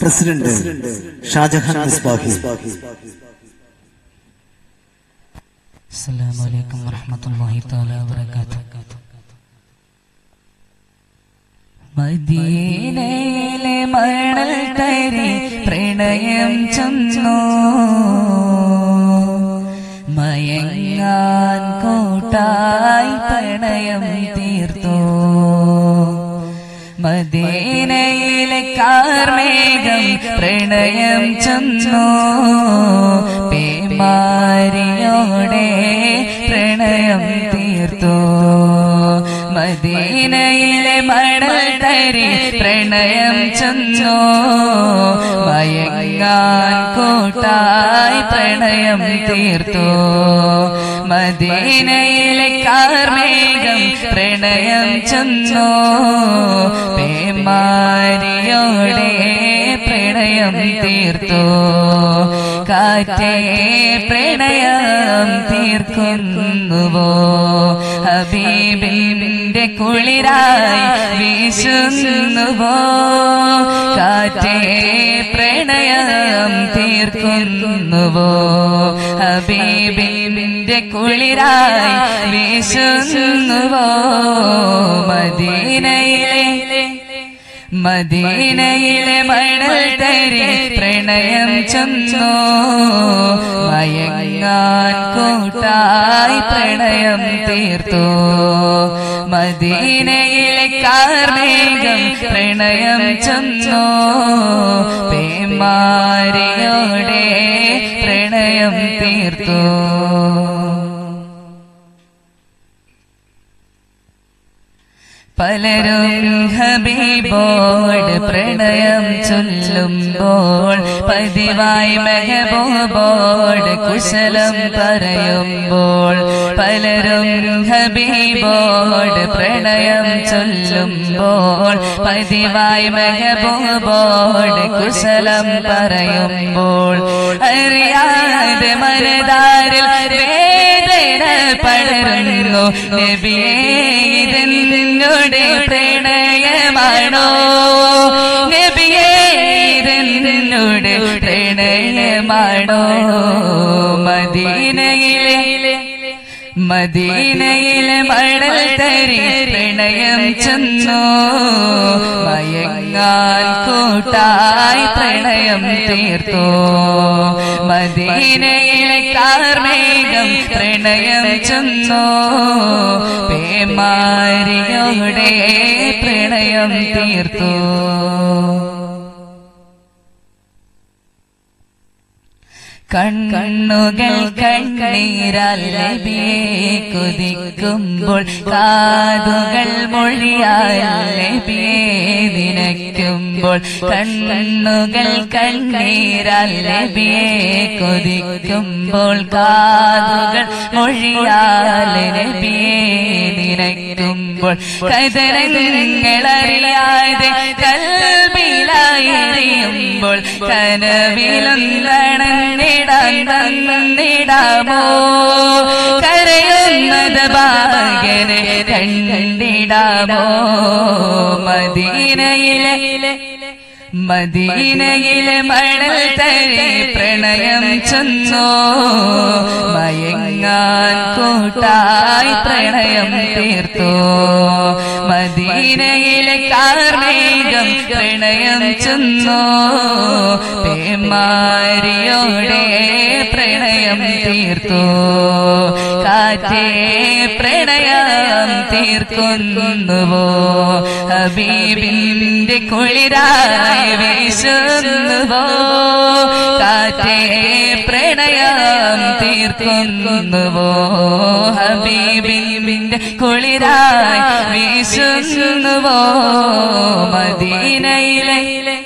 President Shah Jahan Misbahi السلام عليكم ورحمة الله تعالى وبركاته മദീനയിലെ മണൽ തരി പ്രണയം ചൊന്നു മയങ്ങാൻ കൂട്ടായി പ്രണയം തീർത്തു മദീനയിലെ കാർമേഘം പ്രണയം ചൊന്നു പേമാരിയോടെ പ്രണയം തീർത്തു മദീനയിലെ മണൽ തരി പ്രണയം ചൊന്നു മയങ്ങാൻ കൂട്ടായി പ്രണയം തീർത്തു മദീനയിലെ കാർമേഘം പ്രണയം ചൊന്നു പേമാരിയോടെ പ്രണയം തീർത്തു കാറ്റേ പ്രണയം തീർക്കുന്നുവോ ഹബീബിന്റെ കുളിരായി വീശുന്നുവോ കാറ്റേ പ്രണയം തീർക്കുന്നുവോ ഹബീബിന്റെ കുളിരായി വീശുന്നുവോ മദീനയിലെ മദീനയിലെ മണൽ തരി പ്രണയം ചൊന്നു മയങ്ങാൻ കൂട്ടായി പ്രണയം തീർത്തു മദീനയിലെ കാർമേഘം പ്രണയം ചൊന്നു പേമാരിയോടെ പ്രണയം തീർത്തു പലരും ഹബീബോട് പ്രണയം ചൊല്ലുമ്പോൾ പതിവായി മെഹബൂബോട് കുശലം പറയുമ്പോൾ പലരും ഹബീബോട് പ്രണയം ചൊല്ലുമ്പോൾ പതിവായി മെഹബൂബോട് കുശലം പറയുമ്പോൾ അറിയാതെ മനതാരിൽ വേദന പടരുന്നു നബിയേ ഇതെന്നോട് പ്രണയമാണോ നബിയേ ഇതെന്നോട് പ്രണയമാണോ മദീനയിലെ മദീനയിലെ മണൽ തരി പ്രണയം ചെന്നു മയങ്ങാൻ കൂട്ടായി പ്രണയം തീർത്തു മദീനയിലെ കാർമേഘം പ്രണയം ചെന്നു പേമാരിയോടെ പ്രണയം തീർത്തു കണ്ണുകൾ കണ്ണീരാൽ നബിയെ കൊതിക്കുമ്പോൾ കാതുകൾ മൊഴിയാൽ നബിയെ നിനയ്ക്കുമ്പോൾ കണ്ണുകൾ കണ്ണീരാൽ നബിയെ കൊതിക്കുമ്പോൾ കാതുകൾ മൊഴിയാൽ നബിയെ നിനയ്ക്കുമ്പോൾ കതരങ്ങളറിയാതെ കൽവിലായിരിയുമ്പോൾ കനവിലൊന്നണഞ്ഞിടാൻ തന്നിടാമോ കരയുന്നത് ബാബകനെ കണ്ടിടാമോ മദീനയിലെ മദീനയിലെ മണൽ തരി പ്രണയം ചെന്നു മയങ്ങാൻ കൂട്ടായി പ്രണയം തീർത്തു മദീനയിലെ കാർമേഘം പ്രണയം ചെന്നു പേമാരിയോടെ പ്രണയം തീർത്തു കാറ്റേ പ്രണയം തീർക്കുന്നുവോ ഹബീബിന്റെ കുളിരായി വീശുന്നുവോ കാറ്റേ പ്രണയം തീർക്കുന്നുവോ ഹബീബിന്റെ കുളിരായി വീശുന്നുവോ മദീനയിലെ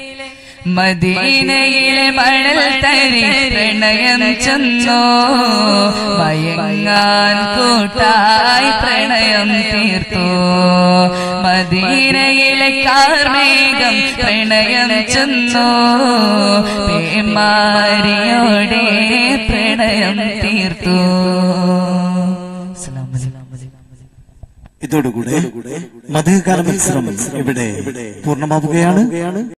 മദീനയിലെ മണൽ തരി പ്രണയം ചെന്നു മയങ്ങാൻ കൂട്ടായി പ്രണയം തീർത്തു മദീനയിലെ കാർമേഘം പ്രണയം ചെന്നു പേമാരിയോടെ പ്രണയം തീർത്തു അസ്സലാമു അലൈക്കും. ഇതോടുകൂടെ മധുകാല മത്സരം ഇവിടെ പൂർണ്ണമാവുകയാണ്